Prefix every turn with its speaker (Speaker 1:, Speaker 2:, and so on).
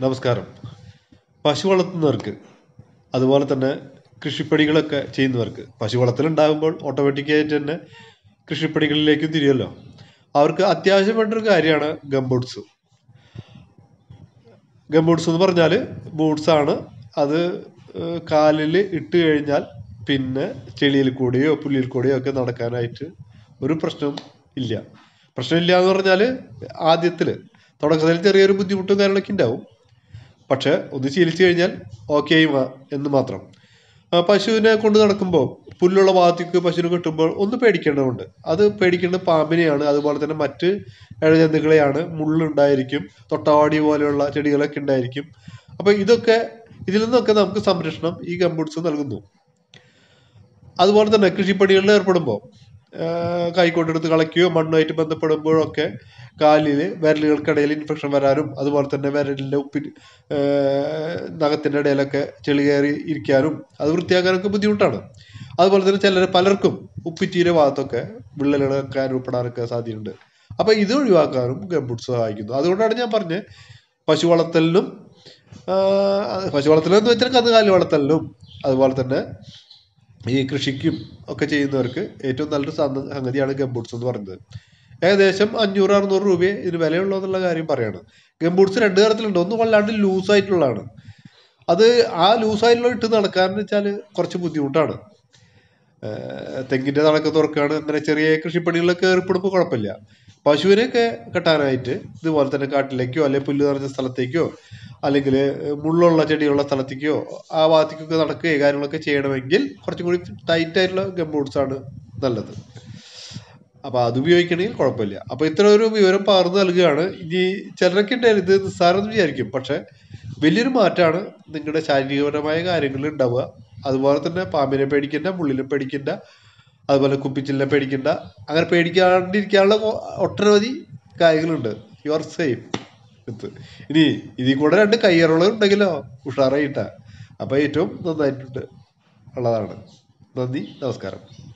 Speaker 1: നമസ്കാരം പശു വളർത്തുന്നവർക്ക് അതുപോലെ തന്നെ കൃഷിപ്പണികളൊക്കെ ചെയ്യുന്നവർക്ക് പശു വളർത്തലുണ്ടാകുമ്പോൾ ഓട്ടോമാറ്റിക്കായിട്ട് തന്നെ കൃഷിപ്പണികളിലേക്ക് തിരിയല്ലോ അവർക്ക് അത്യാവശ്യം വേണ്ടൊരു കാര്യമാണ് ഗംബൂട്ട്സ് ഗംബൂട്ട്സ് എന്ന് പറഞ്ഞാൽ ബൂട്ട്സ് ആണ് അത് കാലിൽ ഇട്ട് കഴിഞ്ഞാൽ പിന്നെ ചെളിയിൽ കൂടെയോ പുല്ലിൽ കൂടെയോ ഒക്കെ നടക്കാനായിട്ട് ഒരു പ്രശ്നവും ഇല്ല പ്രശ്നമില്ല എന്ന് പറഞ്ഞാൽ ആദ്യത്തിൽ തുടക്കത്തിൽ ചെറിയൊരു ബുദ്ധിമുട്ടും കാര്യങ്ങളൊക്കെ ഉണ്ടാവും പക്ഷെ ഒന്ന് ശീലിച്ചു കഴിഞ്ഞാൽ ഓക്കെ എന്ന് മാത്രം ആ, പശുവിനെ കൊണ്ട് നടക്കുമ്പോൾ പുല്ലുള്ള ഭാഗത്തേക്ക് പശുവിനെ കെട്ടുമ്പോൾ ഒന്ന് പേടിക്കേണ്ടതുണ്ട് അത് പേടിക്കേണ്ടത് പാമ്പിനെയാണ് അതുപോലെ തന്നെ മറ്റ് ഇഴജന്തുക്കളെയാണ് മുള്ളുണ്ടായിരിക്കും തൊട്ടാവാടി പോലെയുള്ള ചെടികളൊക്കെ ഉണ്ടായിരിക്കും അപ്പോൾ ഇതൊക്കെ ഇതിൽ നിന്നൊക്കെ നമുക്ക് സംരക്ഷണം ഈ ഗംബൂട്ട്സ് നൽകുന്നു അതുപോലെ തന്നെ കൃഷിപ്പണികളിൽ ഏർപ്പെടുമ്പോൾ കൈക്കൊണ്ടെടുത്ത് കളയ്ക്കുകയോ മണ്ണുമായിട്ട് ബന്ധപ്പെടുമ്പോഴൊക്കെ കാലിൽ വിരലുകൾക്കിടയിൽ ഇൻഫെക്ഷൻ വരാനും അതുപോലെ തന്നെ വിരലിൻ്റെ ഉപ്പിൽ നഖത്തിൻ്റെ ഇടയിലൊക്കെ ചെളി കയറി ഇരിക്കാനും അത് വൃത്തിയാക്കാനൊക്കെ ബുദ്ധിമുട്ടാണ് അതുപോലെ തന്നെ ചിലർ പലർക്കും ഉപ്പിറ്റീരെ ഭാഗത്തൊക്കെ വിള്ളലുകളൊക്കെ രൂപപ്പെടാനൊക്കെ സാധ്യതയുണ്ട് അപ്പോൾ ഇത് ഒഴിവാക്കാനും ഗംബൂട്ട്സ് സഹായിക്കുന്നു അതുകൊണ്ടാണ് ഞാൻ പറഞ്ഞത് പശു വളർത്തലിനും ആ, പശു വളർത്തലെന്ന് വെച്ചാൽ കന്നുകാലി വളർത്തലിനും അതുപോലെ തന്നെ ഈ കൃഷിക്കും ഒക്കെ ചെയ്യുന്നവർക്ക് ഏറ്റവും നല്ലൊരു സംഗ- സംഗതിയാണ് ഗംബൂട്ട്സ് എന്ന് പറയുന്നത് ഏകദേശം അഞ്ഞൂറ് അറുന്നൂറ് രൂപയെ ഇതിന് വിലയുള്ളൂ എന്നുള്ള കാര്യം പറയാണ് ഗംബൂട്ട്സ് രണ്ട് തരത്തിലുണ്ട് ഒന്ന് വല്ലാണ്ട് ലൂസായിട്ടുള്ളതാണ് അത് ആ ലൂസായിട്ടുള്ള ഇട്ട് നടക്കാന്ന് വെച്ചാൽ കുറച്ച് ബുദ്ധിമുട്ടാണ് ഏഹ് തെങ്ങിന്റെ തടക്ക തുറക്കാണ് അങ്ങനെ ചെറിയ കൃഷിപ്പണികളിലൊക്കെ ഏർപ്പെടുമ്പോൾ കുഴപ്പമില്ല പശുവിനെയൊക്കെ കെട്ടാനായിട്ട് ഇതുപോലെ തന്നെ കാട്ടിലേക്കോ അല്ലെങ്കിൽ പുല്ല് നിറഞ്ഞ സ്ഥലത്തേക്കോ അല്ലെങ്കിൽ മുള്ളുള്ള ചെടിയുള്ള സ്ഥലത്തേക്കോ ആ ഭാഗത്തേക്കൊക്കെ നടക്കുകയോ കാര്യങ്ങളൊക്കെ ചെയ്യണമെങ്കിൽ കുറച്ചും കൂടി ടൈറ്റ് ആയിട്ടുള്ള ഗംബൂട്ട്സ് ആണ് നല്ലത് അപ്പൊ അത് ഉപയോഗിക്കണമെങ്കിൽ കുഴപ്പമില്ല അപ്പൊ ഇത്ര ഒരു വിവരം പകർന്നു നൽകുകയാണ് ഇനി ചിലരൊക്കെ ഉണ്ടായാലും ഇത് നിസ്സാരം വിചാരിക്കും പക്ഷെ വലിയൊരു മാറ്റമാണ് നിങ്ങളുടെ ശാരീരികപരമായ കാര്യങ്ങളിൽ ഉണ്ടാവുക അതുപോലെ തന്നെ പാമ്പിനെ പേടിക്കണ്ട മുള്ളിനെ പേടിക്കണ്ട അതുപോലെ കുപ്പിച്ചിലിനെ പേടിക്കണ്ട അങ്ങനെ പേടിക്കാണ്ടിരിക്കാനുള്ള ഒ- ഒട്ടനവധി കാര്യങ്ങളുണ്ട് യു ആർ സേഫ് വിത്ത് ഇനി ഇതിൽ കൂടെ രണ്ട് കയ്യറുകൾ ഉണ്ടെങ്കിലോ ഉഷാറായിട്ടാ അപ്പൊ ഏറ്റവും നന്നായിട്ടുണ്ട് ഉള്ളതാണ് നന്ദി നമസ്കാരം